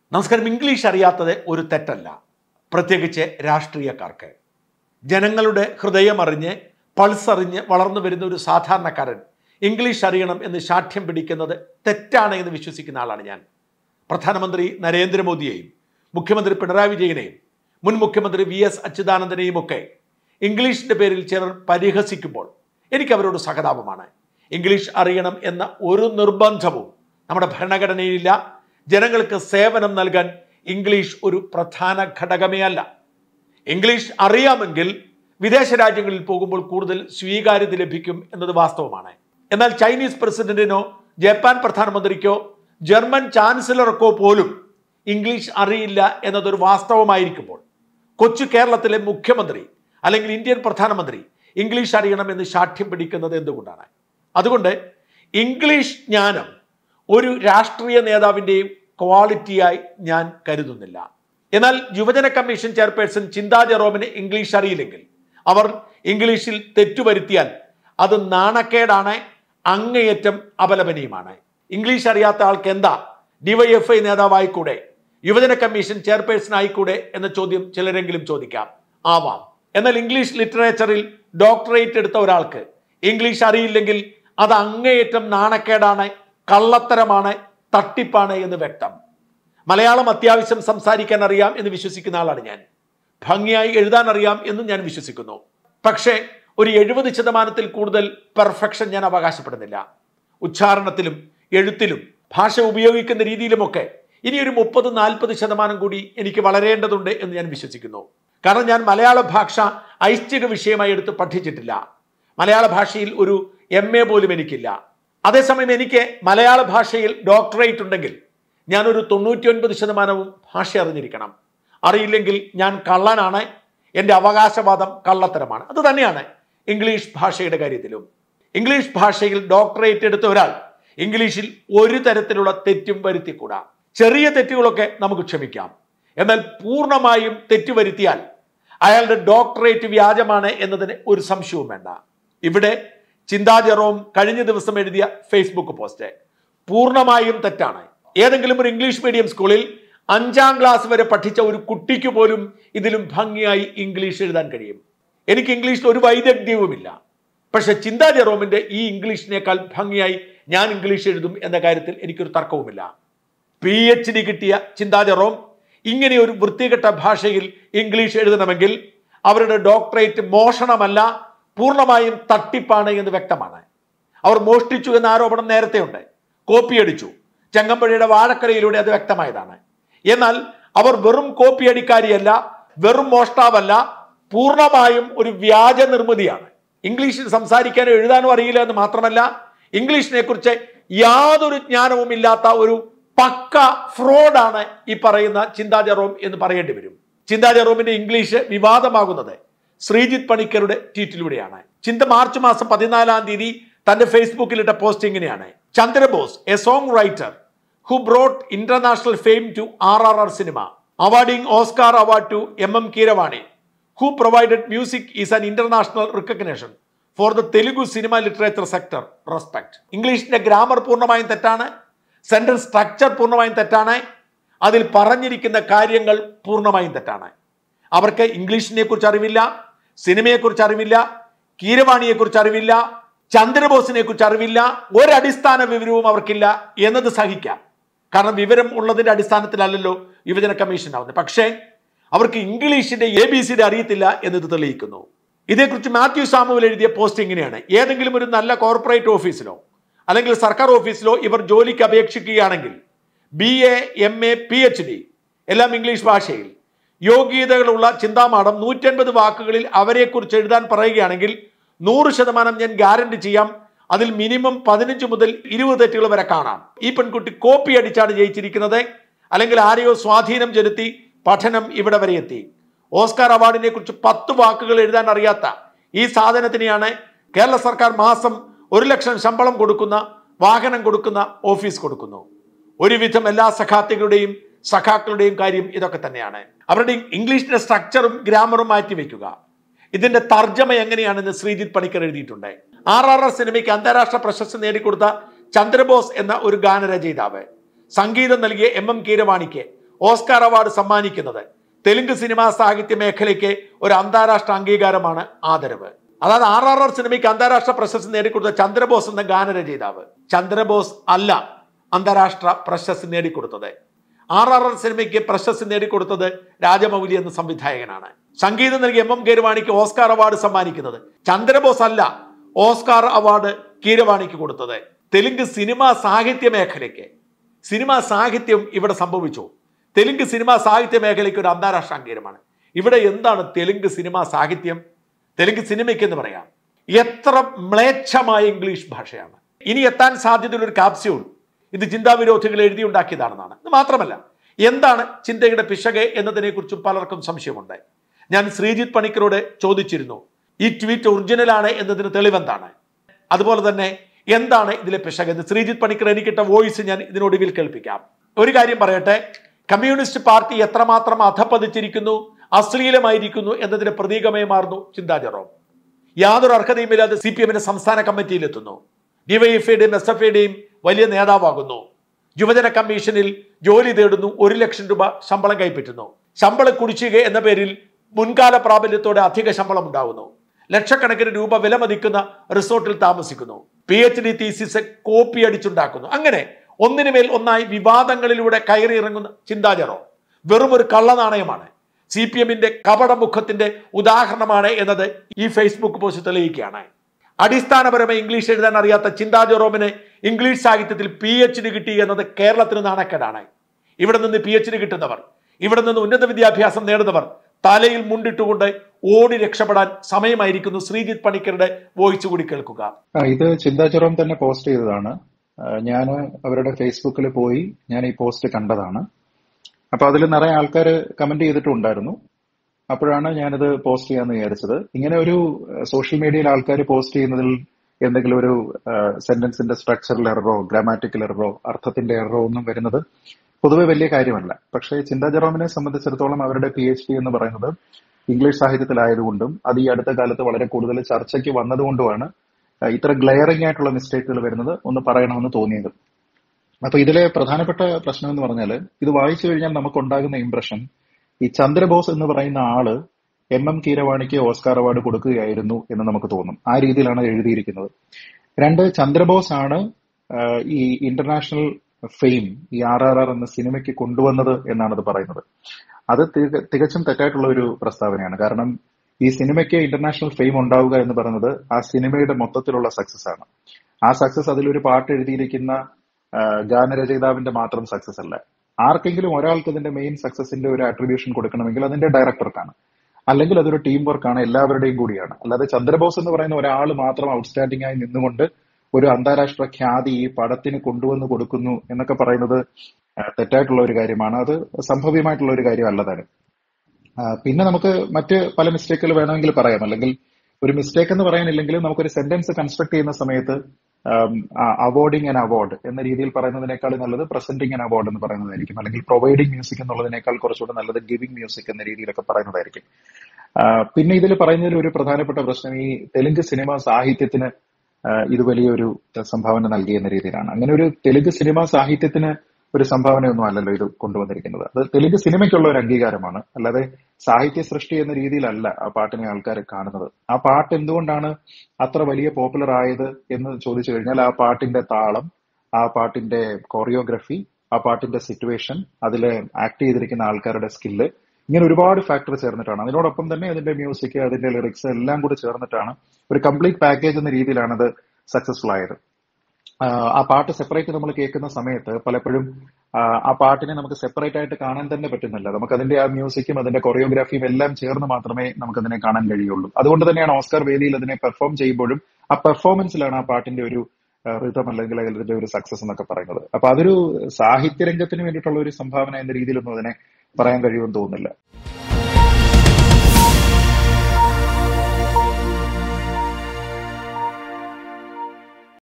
നമസ്കാരം ഇംഗ്ലീഷ് അറിയാത്തത് ഒരു തെറ്റല്ല പ്രത്യേകിച്ച് രാഷ്ട്രീയക്കാർക്ക് ജനങ്ങളുടെ ഹൃദയമറിഞ്ഞ് പൾസറിഞ്ഞ് വളർന്നു വരുന്ന ഒരു സാധാരണക്കാരൻ ഇംഗ്ലീഷ് അറിയണം എന്ന് ശാഠ്യം പിടിക്കുന്നത് തെറ്റാണ് എന്ന് വിശ്വസിക്കുന്ന ആളാണ് ഞാൻ പ്രധാനമന്ത്രി നരേന്ദ്രമോദിയെയും മുഖ്യമന്ത്രി പിണറായി വിജയനെയും മുൻ മുഖ്യമന്ത്രി വി എസ് അച്യുതാനന്ദനെയും ഒക്കെ ഇംഗ്ലീഷിന്റെ പേരിൽ ചിലർ പരിഹസിക്കുമ്പോൾ എനിക്ക് അവരോട് സഹതാപമാണ് ഇംഗ്ലീഷ് അറിയണം എന്ന ഒരു നിർബന്ധവും നമ്മുടെ ഭരണഘടനയിലില്ല ജനങ്ങൾക്ക് സേവനം നൽകാൻ ഇംഗ്ലീഷ് ഒരു പ്രധാന ഘടകമേ അല്ല ഇംഗ്ലീഷ് അറിയാമെങ്കിൽ വിദേശ രാജ്യങ്ങളിൽ പോകുമ്പോൾ കൂടുതൽ സ്വീകാര്യത ലഭിക്കും എന്നത് വാസ്തവമാണ് എന്നാൽ ചൈനീസ് പ്രസിഡന്റിനോ ജപ്പാൻ പ്രധാനമന്ത്രിക്കോ ജർമ്മൻ ചാൻസലർക്കോ പോലും ഇംഗ്ലീഷ് അറിയില്ല എന്നതൊരു വാസ്തവമായിരിക്കുമ്പോൾ കൊച്ചു കേരളത്തിലെ മുഖ്യമന്ത്രി അല്ലെങ്കിൽ ഇന്ത്യൻ പ്രധാനമന്ത്രി ഇംഗ്ലീഷ് അറിയണമെന്ന് ശാഠ്യം പിടിക്കുന്നത് എന്തുകൊണ്ടാണ് അതുകൊണ്ട് ഇംഗ്ലീഷ് ജ്ഞാനം ഒരു രാഷ്ട്രീയ നേതാവിൻ്റെയും ക്വാളിറ്റിയായി ഞാൻ കരുതുന്നില്ല എന്നാൽ യുവജന കമ്മീഷൻ ചെയർപേഴ്സൺ ചിന്താ ജെറോമിന് ഇംഗ്ലീഷ് അറിയില്ലെങ്കിൽ അവർ ഇംഗ്ലീഷിൽ തെറ്റുവരുത്തിയാൽ അത് നാണക്കേടാണ് അങ്ങേയറ്റം അപലപനീയമാണ് ഇംഗ്ലീഷ് അറിയാത്ത ആൾക്ക് എന്താ ഡിവൈഎഫ്ഐ നേതാവായിക്കൂടെ യുവജന കമ്മീഷൻ ചെയർപേഴ്സൺ ആയിക്കൂടെ എന്ന ചോദ്യം ചിലരെങ്കിലും ചോദിക്കാം ആവാം എന്നാൽ ഇംഗ്ലീഷ് ലിറ്ററേച്ചറിൽ ഡോക്ടറേറ്റ് എടുത്ത ഒരാൾക്ക് ഇംഗ്ലീഷ് അറിയില്ലെങ്കിൽ അത് അങ്ങേയറ്റം നാണക്കേടാണ് കള്ളത്തരമാണ് തട്ടിപ്പാണ് എന്ന് വ്യക്തം മലയാളം അത്യാവശ്യം സംസാരിക്കാൻ അറിയാം എന്ന് വിശ്വസിക്കുന്ന ആളാണ് ഞാൻ ഭംഗിയായി എഴുതാൻ അറിയാം എന്നും ഞാൻ വിശ്വസിക്കുന്നു പക്ഷേ ഒരു എഴുപത് ശതമാനത്തിൽ കൂടുതൽ പെർഫെക്ഷൻ ഞാൻ അവകാശപ്പെടുന്നില്ല ഉച്ചാരണത്തിലും എഴുത്തിലും ഭാഷ ഉപയോഗിക്കുന്ന രീതിയിലുമൊക്കെ ഇനി ഒരു മുപ്പത് നാൽപ്പത് ശതമാനം കൂടി എനിക്ക് വളരേണ്ടതുണ്ട് എന്ന് ഞാൻ വിശ്വസിക്കുന്നു കാരണം ഞാൻ മലയാള ഭാഷ ഐച്ഛിക വിഷയമായി എടുത്ത് പഠിച്ചിട്ടില്ല മലയാള ഭാഷയിൽ ഒരു എം എ പോലും എനിക്കില്ല അതേസമയം എനിക്ക് മലയാള ഭാഷയിൽ ഡോക്ടറേറ്റ് ഉണ്ടെങ്കിൽ ഞാനൊരു തൊണ്ണൂറ്റി ഒൻപത് ശതമാനവും ഭാഷ അറിഞ്ഞിരിക്കണം അറിയില്ലെങ്കിൽ ഞാൻ കള്ളനാണ് എൻ്റെ അവകാശവാദം കള്ളത്തരമാണ് അത് തന്നെയാണ് ഇംഗ്ലീഷ് ഭാഷയുടെ കാര്യത്തിലും ഇംഗ്ലീഷ് ഭാഷയിൽ ഡോക്ടറേറ്റ് എടുത്ത ഒരാൾ ഇംഗ്ലീഷിൽ ഒരു തരത്തിലുള്ള തെറ്റും വരുത്തിക്കൂടാ ചെറിയ തെറ്റുകളൊക്കെ നമുക്ക് ക്ഷമിക്കാം എന്നാൽ പൂർണ്ണമായും തെറ്റ് വരുത്തിയാൽ അയാളുടെ ഡോക്ടറേറ്റ് വ്യാജമാണ് എന്നതിന് ഒരു സംശയവും വേണ്ട ഇവിടെ ചിന്താ ജെറോം കഴിഞ്ഞ ദിവസം എഴുതിയ ഫേസ്ബുക്ക് പോസ്റ്റ് പൂർണ്ണമായും തെറ്റാണ് ഏതെങ്കിലും ഒരു ഇംഗ്ലീഷ് മീഡിയം സ്കൂളിൽ അഞ്ചാം ക്ലാസ് വരെ പഠിച്ച ഒരു കുട്ടിക്ക് പോലും ഇതിലും ഭംഗിയായി ഇംഗ്ലീഷ് എഴുതാൻ കഴിയും എനിക്ക് ഇംഗ്ലീഷിൽ ഒരു വൈദഗ്ധ്യവുമില്ല പക്ഷെ ചിന്താ ജെറോമിന്റെ ഈ ഇംഗ്ലീഷിനേക്കാൾ ഭംഗിയായി ഞാൻ ഇംഗ്ലീഷ് എഴുതും എന്ന കാര്യത്തിൽ എനിക്കൊരു തർക്കവുമില്ല പി എച്ച് ഡി കിട്ടിയ ചിന്താ ജെറോം ഇങ്ങനെ ഒരു വൃത്തികെട്ട ഭാഷയിൽ ഇംഗ്ലീഷ് എഴുതണമെങ്കിൽ അവരുടെ ഡോക്ടറേറ്റ് മോഷണമല്ല പൂർണ്ണമായും തട്ടിപ്പാണ് എന്ന് വ്യക്തമാണ് അവർ മോഷ്ടിച്ചു എന്ന ആരോപണം നേരത്തെയുണ്ട് കോപ്പിയടിച്ചു ചങ്ങമ്പുഴയുടെ വാഴക്കരയിലൂടെ അത് വ്യക്തമായതാണ് എന്നാൽ അവർ വെറും കോപ്പിയടിക്കാരിയല്ല വെറും മോഷ്ടാവല്ല പൂർണ്ണമായും ഒരു വ്യാജ നിർമ്മിതിയാണ് ഇംഗ്ലീഷിൽ സംസാരിക്കാനോ എഴുതാനോ അറിയില്ല എന്ന് മാത്രമല്ല ഇംഗ്ലീഷിനെ കുറിച്ച് യാതൊരു ജ്ഞാനവും ഇല്ലാത്ത ഒരു പക്ക ഫ്രോഡാണ് ഈ പറയുന്ന ചിന്താ ജെറോം എന്ന് പറയേണ്ടി വരും ചിന്താ ജെറോമിന്റെ ഇംഗ്ലീഷ് വിവാദമാകുന്നത് ശ്രീജിത്ത് പണിക്കരുടെ ട്വീറ്റിലൂടെയാണ് ചിന്ത മാർച്ച് മാസം പതിനാലാം തീയതി തന്റെ ഫേസ്ബുക്കിലിട്ട പോസ്റ്റ് ഇങ്ങനെയാണ് Chandrabose a song writer who brought international fame to R R R cinema awarding Oscar award to M M Keeravani who provided music is an international recognition for the Telugu cinema literature sector respect ഇംഗ്ലീഷിന്റെ grammar പൂർണ്ണമായും തെറ്റാണ് sentence structure പൂർണ്ണമായും തെറ്റാണ് അതിൽ പറഞ്ഞിരിക്കുന്ന കാര്യങ്ങൾ പൂർണ്ണമായും തെറ്റാണ് അവർക്ക് ഇംഗ്ലീഷിനെ കുറിച്ച് അറിവില്ല സിനിമയെക്കുറിച്ച് അറിവില്ല കീരവാണിയെക്കുറിച്ച് അറിവില്ല ചന്ദ്രബോസിനെ കുറിച്ച് അറിവില്ല ഒരടിസ്ഥാന വിവരവും അവർക്കില്ല എന്നത് സഹിക്കാം കാരണം വിവരം ഉള്ളതിന്റെ അടിസ്ഥാനത്തിലല്ലല്ലോ യുവജന കമ്മീഷൻ ആവുന്നത് പക്ഷേ അവർക്ക് ഇംഗ്ലീഷിന്റെ എ ബി സിയുടെ അറിയത്തില്ല എന്നത് തെളിയിക്കുന്നു ഇതേക്കുറിച്ച് മാത്യു സാമുവൽ എഴുതിയ പോസ്റ്റ് ഇങ്ങനെയാണ് ഏതെങ്കിലും ഒരു നല്ല കോർപ്പറേറ്റ് ഓഫീസിലോ അല്ലെങ്കിൽ സർക്കാർ ഓഫീസിലോ ഇവർ ജോലിക്ക് അപേക്ഷിക്കുകയാണെങ്കിൽ B A M A P H D എല്ലാം ഇംഗ്ലീഷ് ഭാഷയിൽ യോഗ്യതകളുള്ള ചിന്താമാടം നൂറ്റൻപത് വാക്കുകളിൽ അവരെക്കുറിച്ച് എഴുതാൻ പറയുകയാണെങ്കിൽ നൂറ് ശതമാനം ഞാൻ ഗ്യാരണ്ടി ചെയ്യാം അതിൽ മിനിമം പതിനഞ്ച് മുതൽ ഇരുപത് തെറ്റുകൾ വരെ കാണാം ഈ പെൺകുട്ടി കോപ്പി അടിച്ചാണ് ജയിച്ചിരിക്കുന്നത് അല്ലെങ്കിൽ ആരെയോ സ്വാധീനം ചെലുത്തി പഠനം ഇവിടെ വരെ എത്തി ഓസ്കാർ അവാർഡിനെ കുറിച്ച് പത്ത് വാക്കുകൾ എഴുതാൻ അറിയാത്ത ഈ സാധനത്തിനെയാണ് കേരള സർക്കാർ മാസം ഒരു ലക്ഷം ശമ്പളം കൊടുക്കുന്ന വാഹനം കൊടുക്കുന്ന ഓഫീസ് കൊടുക്കുന്നു ഒരുവിധം എല്ലാ സഖാത്തികളുടെയും സഖാക്കളുടെയും കാര്യം ഇതൊക്കെ തന്നെയാണ് അവരുടെ ഇംഗ്ലീഷിന്റെ സ്ട്രക്ചറും ഗ്രാമറും മാറ്റി വെക്കുക ഇതിന്റെ തർജ്ജമ എങ്ങനെയാണെന്ന് ശ്രീജിത്ത് പണിക്കർ എഴുതിയിട്ടുണ്ട് ആർ ആർ ആർ സിനിമയ്ക്ക് അന്താരാഷ്ട്ര പ്രശസ്തി നേടിക്കൊടുത്ത ചന്ദ്രബോസ് എന്ന ഒരു ഗാനരചയിതാവ് സംഗീതം നൽകിയ എം എം കീരവാണിക്ക് ഓസ്കാർ അവാർഡ് സമ്മാനിക്കുന്നത് തെലുങ്ക് സിനിമാ സാഹിത്യ മേഖലയ്ക്ക് ഒരു അന്താരാഷ്ട്ര അംഗീകാരമാണ് ആദരവ് അതായത് ആർ ആർ ആർ സിനിമയ്ക്ക് അന്താരാഷ്ട്ര പ്രശസ്തി നേടിക്കൊടുത്ത ചന്ദ്രബോസ് എന്ന ഗാനരചയിതാവ് ചന്ദ്രബോസ് അല്ല അന്താരാഷ്ട്ര പ്രശസ്തി നേടിക്കൊടുത്തത് ആർ ആർ ആർ സിനിമയ്ക്ക് പ്രശസ്തി നേടിക്കൊടുത്തത് രാജമൗലി എന്ന സംവിധായകനാണ് സംഗീതം നൽകിയ എം എം കീരവാണിക്ക് ഓസ്കാർ അവാർഡ് സമ്മാനിക്കുന്നത് ചന്ദ്രബോസ് അല്ല ഓസ്കാർ അവാർഡ് കീരവാണിക്ക് കൊടുത്തത് തെലുങ്ക് സിനിമാ സാഹിത്യ മേഖലയ്ക്ക് സിനിമാ സാഹിത്യം ഇവിടെ സംഭവിച്ചു തെലുങ്ക് സിനിമാ സാഹിത്യ മേഖലയ്ക്ക് ഒരു അന്താരാഷ്ട്ര അംഗീകാരമാണ് ഇവിടെ എന്താണ് തെലുങ്ക് സിനിമാ സാഹിത്യം തെലുങ്ക് സിനിമയ്ക്ക് എന്ന് പറയാം എത്ര മ്ലേച്ഛമായ ഇംഗ്ലീഷ് ഭാഷയാണ് ഇനി എത്താൻ സാധ്യതയുള്ള ഒരു കാപ്സ്യൂൾ ഇത് ചിന്താവിരോധികൾ എഴുതിയുണ്ടാക്കിയതാണെന്നാണ് ഇത് മാത്രമല്ല എന്താണ് ചിന്തയുടെ പിശക് എന്നതിനെക്കുറിച്ചും പലർക്കും സംശയമുണ്ട് ഞാൻ ശ്രീജിത്ത് പണിക്കരോട് ചോദിച്ചിരുന്നു ഈ ട്വീറ്റ് ഒറിജിനലാണ് എന്നതിന് തെളിവെന്താണ് അതുപോലെ തന്നെ എന്താണ് ഇതിലെ പിശക് എന്ന് ശ്രീജിത്ത് പണിക്കർ എനിക്കിട്ട വോയിസ് ഞാൻ ഇതിനൊടുവിൽ കേൾപ്പിക്കാം ഒരു കാര്യം പറയട്ടെ കമ്മ്യൂണിസ്റ്റ് പാർട്ടി എത്രമാത്രം അധപ്പതിച്ചിരിക്കുന്നു അശ്ലീലമായിരിക്കുന്നു എന്നതിന് പ്രതീകമായി മാറുന്നു ചിന്താ ജെറോം യാതൊരു അർഹതയുമില്ലാതെ സി പി എമ്മിന്റെ സംസ്ഥാന കമ്മിറ്റിയിലെത്തുന്നു ഡിവൈഎഫ്ഐയുടെയും എസ് എഫ് ഐയുടെയും വലിയ നേതാവാകുന്നു യുവജന കമ്മീഷനിൽ ജോലി തേടുന്നു ഒരു ലക്ഷം രൂപ ശമ്പളം കൈപ്പറ്റുന്നു ശമ്പള കുടിശ്ശിക എന്ന പേരിൽ മുൻകാല പ്രാബല്യത്തോടെ അധിക ശമ്പളം ഉണ്ടാകുന്നു ലക്ഷക്കണക്കിന് രൂപ വിലമതിക്കുന്ന റിസോർട്ടിൽ താമസിക്കുന്നു P H D thesis copy അടിച്ചുണ്ടാക്കുന്നു അങ്ങനെ ഒന്നിനുമേൽ ഒന്നായി വിവാദങ്ങളിലൂടെ കയറി ഇറങ്ങുന്ന ചിന്താജറോ വെറും ഒരു കള്ളനാണയമാണ് സി പി എമ്മിന്റെ കപടമുഖത്തിന്റെ ഉദാഹരണമാണ് എന്നത് ഈ ഫേസ്ബുക്ക് പോസ്റ്റ് തെളിയിക്കുകയാണ് അടിസ്ഥാനപരമായി ഇംഗ്ലീഷ് എഴുതാൻ അറിയാത്ത ചിന്താ ജെറോമിന് ഇംഗ്ലീഷ് സാഹിത്യത്തിൽ പി എച്ച് ഡി കിട്ടി എന്നത് കേരളത്തിന് നാണക്കേടാണ് ഇവിടെ നിന്ന് പി എച്ച് ഡി കിട്ടുന്നവർ ഇവിടെ നിന്ന് ഉന്നത വിദ്യാഭ്യാസം നേടുന്നവർ തലയിൽ മുണ്ടിട്ടുകൊണ്ട് ഓടി രക്ഷപ്പെടാൻ സമയമായിരിക്കുന്നു ശ്രീജിത്ത് പണിക്കരുടെ വോയിസ് കൂടി കേൾക്കുക ആ, ഇത് ചിന്താ ജെറോം തന്നെ പോസ്റ്റ് ചെയ്തതാണ് ഞാൻ അവരുടെ ഫേസ്ബുക്കിൽ പോയി ഞാൻ ഈ പോസ്റ്റ് കണ്ടതാണ് അപ്പൊ അതിൽ നിറയെ ആൾക്കാർ കമന്റ് ചെയ്തിട്ടുണ്ടായിരുന്നു അപ്പോഴാണ് ഞാനിത് പോസ്റ്റ് ചെയ്യാന്ന് വിചാരിച്ചത് ഇങ്ങനെ ഒരു സോഷ്യൽ മീഡിയയിൽ ആൾക്കാർ പോസ്റ്റ് ചെയ്യുന്നതിൽ എന്തെങ്കിലും ഒരു സെന്റൻസിന്റെ സ്ട്രക്ചറൽ എററോ ഗ്രാമാറ്റിക്കൽ എററോ അർത്ഥത്തിന്റെ എററോ ഒന്നും വരുന്നത് പൊതുവെ വലിയ കാര്യമല്ല പക്ഷേ ചിന്താ ജെറോമിനെ സംബന്ധിച്ചിടത്തോളം അവരുടെ പി എച്ച് ഡി എന്ന് പറയുന്നത് ഇംഗ്ലീഷ് സാഹിത്യത്തിലായതുകൊണ്ടും അത് ഈ അടുത്ത കാലത്ത് വളരെ കൂടുതൽ ചർച്ചയ്ക്ക് വന്നതുകൊണ്ടുമാണ് അഹ് ഇത്ര ഗ്ലെയറിംഗ് ആയിട്ടുള്ള മിസ്റ്റേക്കുകൾ വരുന്നത് ഒന്ന് പറയണമെന്ന് തോന്നിയത് അപ്പൊ ഇതിലെ പ്രധാനപ്പെട്ട പ്രശ്നം എന്ന് പറഞ്ഞാൽ ഇത് വായിച്ചു കഴിഞ്ഞാൽ നമുക്കുണ്ടാകുന്ന ഇംപ്രഷൻ ഈ ചന്ദ്രബോസ് എന്ന് പറയുന്ന ആള് എം എം കീരവാണിക്ക് ഓസ്കാർ അവാർഡ് കൊടുക്കുകയായിരുന്നു എന്ന് നമുക്ക് തോന്നും ആ രീതിയിലാണ് എഴുതിയിരിക്കുന്നത് രണ്ട് ചന്ദ്രബോസ് ആണ് ആഹ് ഈ ഇന്റർനാഷണൽ ഫെയിം ഈ ആർ ആർ ആർ എന്ന സിനിമയ്ക്ക് കൊണ്ടുവന്നത് എന്നാണ് അത് പറയുന്നത് അത് തിക- തികച്ചും തെറ്റായിട്ടുള്ള ഒരു പ്രസ്താവനയാണ് കാരണം ഈ സിനിമയ്ക്ക് ഇന്റർനാഷണൽ ഫെയിം ഉണ്ടാവുക എന്ന് പറയുന്നത് ആ സിനിമയുടെ മൊത്തത്തിലുള്ള സക്സസ് ആണ് ആ സക്സസ് അതിലൊരു പാട്ട് എഴുതിയിരിക്കുന്ന ആ, ഗാനരചയിതാവിന്റെ മാത്രം സക്സസ് അല്ല ആർക്കെങ്കിലും ഒരാൾക്ക് ഇതിന്റെ മെയിൻ സക്സസിന്റെ ഒരു അട്രിബ്യൂഷൻ കൊടുക്കണമെങ്കിൽ അതിന്റെ ഡയറക്ടർക്കാണ് അല്ലെങ്കിൽ അതൊരു ടീം വർക്കാണ് എല്ലാവരുടെയും കൂടിയാണ് അല്ലാതെ ചന്ദ്രബോസ് എന്ന് പറയുന്ന ഒരാൾ മാത്രം ഔട്ട്സ്റ്റാൻഡിംഗ് ആയി നിന്നുകൊണ്ട് ഒരു അന്താരാഷ്ട്ര ഖ്യാതി ഈ പടത്തിന് കൊണ്ടുവന്ന് കൊടുക്കുന്നു എന്നൊക്കെ പറയുന്നത് ആ, തെറ്റായിട്ടുള്ള ഒരു കാര്യമാണ് അത് സംഭവ്യമായിട്ടുള്ള ഒരു കാര്യമല്ല താനും ആ, പിന്നെ നമുക്ക് മറ്റ് പല മിസ്റ്റേക്കുകൾ വേണമെങ്കിൽ പറയാം അല്ലെങ്കിൽ ഒരു മിസ്റ്റേക്ക് എന്ന് പറയാനില്ലെങ്കിലും നമുക്കൊരു സെന്റൻസ് കൺസ്ട്രക്ട് ചെയ്യുന്ന സമയത്ത് അവോർഡിങ് ആൻ അവാർഡ് എന്ന രീതിയിൽ പറയുന്നതിനേക്കാൾ നല്ലത് പ്രസന്റിങ് ആൻ അവാർഡ് എന്ന് പറയുന്നതായിരിക്കും അല്ലെങ്കിൽ പ്രൊവൈഡിങ് മ്യൂസിക് എന്നുള്ളതിനേക്കാൾ കുറച്ചുകൂടെ നല്ലത് ഗിവിംഗ് മ്യൂസിക് എന്ന രീതിയിലൊക്കെ പറയുന്നതായിരിക്കും ആ, പിന്നെ ഇതിൽ പറയുന്നതിൽ ഒരു പ്രധാനപ്പെട്ട പ്രശ്നം ഈ തെലുങ്ക് സിനിമ സാഹിത്യത്തിന് ആ, ഇത് വലിയൊരു സംഭാവന നൽകി എന്ന രീതിയിലാണ് അങ്ങനെ ഒരു തെലുങ്ക് സിനിമാ സാഹിത്യത്തിന് ഒരു സംഭാവനയൊന്നും അല്ലല്ലോ ഇത് കൊണ്ടുവന്നിരിക്കുന്നത് അത് തെലുങ്ക് സിനിമയ്ക്കുള്ള ഒരു അംഗീകാരമാണ് അല്ലാതെ സാഹിത്യ സൃഷ്ടി എന്ന രീതിയിലല്ല ആ പാട്ടിനെ ആൾക്കാർ കാണുന്നത് ആ പാട്ട് എന്തുകൊണ്ടാണ് അത്ര വലിയ പോപ്പുലർ ആയത് എന്ന് ചോദിച്ചു കഴിഞ്ഞാൽ ആ പാട്ടിന്റെ താളം ആ പാട്ടിന്റെ കോറിയോഗ്രഫി ആ പാട്ടിന്റെ സിറ്റുവേഷൻ അതിൽ ആക്ട് ചെയ്തിരിക്കുന്ന ആൾക്കാരുടെ സ്കില്ല് ഇങ്ങനെ ഒരുപാട് ഫാക്ടർ ചേർന്നിട്ടാണ് അതിനോടൊപ്പം തന്നെ അതിന്റെ മ്യൂസിക് അതിന്റെ ലിറിക്സ് എല്ലാം കൂടി ചേർന്നിട്ടാണ് ഒരു കംപ്ലീറ്റ് പാക്കേജ് എന്ന രീതിയിലാണ് അത് സക്സസ്ഫുൾ ആയത് ആഹ് ആ പാട്ട് സെപ്പറേറ്റ് നമ്മൾ കേൾക്കുന്ന സമയത്ത് പലപ്പോഴും ആഹ് ആ പാട്ടിനെ നമുക്ക് സെപ്പറേറ്റ് ആയിട്ട് കാണാൻ തന്നെ പറ്റുന്നില്ല നമുക്ക് അതിന്റെ ആ മ്യൂസിക്കും അതിന്റെ കൊറിയോഗ്രാഫിയും എല്ലാം ചേർന്ന് മാത്രമേ നമുക്ക് അതിനെ കാണാൻ കഴിയുള്ളൂ അതുകൊണ്ട് തന്നെയാണ് ഓസ്കാർ വേദിയിൽ അതിനെ പെർഫോം ചെയ്യുമ്പോഴും ആ പെർഫോമൻസിലാണ് ആ പാട്ടിന്റെ ഒരു റിതം അല്ലെങ്കിൽ അതിന്റെ ഒരു സക്സസ് എന്നൊക്കെ പറയുന്നത് അപ്പൊ അതൊരു സാഹിത്യരംഗത്തിന് വേണ്ടിയിട്ടുള്ള ഒരു സംഭാവന എന്ന രീതിയിലൊന്നും അതിനെ പറയാൻ കഴിയുമെന്ന് തോന്നുന്നില്ല